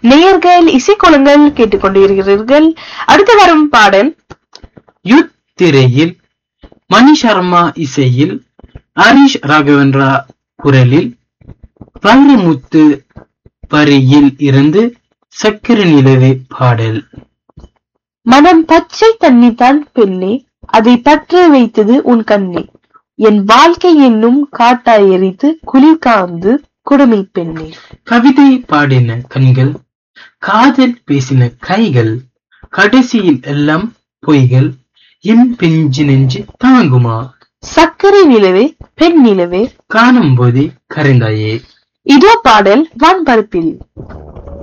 நேயர்கள் இசைக்கோலங்கள் கேட்டுக்கொண்டிருக்கிறீர்கள் அடுத்து வரும் பாடல் யுத் திரையில் மணி சர்மா இசையில் ஹரிஷ் ராகவேந்திரா குரலில் வைரமுத்து வரியில் இருந்து சக்கர நிலவே பாடல் மனம் பச்சை தண்ணி தான் பெண்ணே அதை பற்ற வைத்தது உன் கண்ணே என் வாழ்க்கை என்னும் காட்டாய் எரித்து குளிர் காந்து குடுமி பெண்ணே கவிதை பாடின கண்கள் காதல் பேசின கைகள் கடைசியில் எல்லாம் பொய்கள் என் பிஞ்சு நெஞ்சு தாங்குமா சர்க்கரை நிலவே பெண் நிலவே காணும் போதே கரைந்தாயே இதோ பாடல் வான்பரப்பில்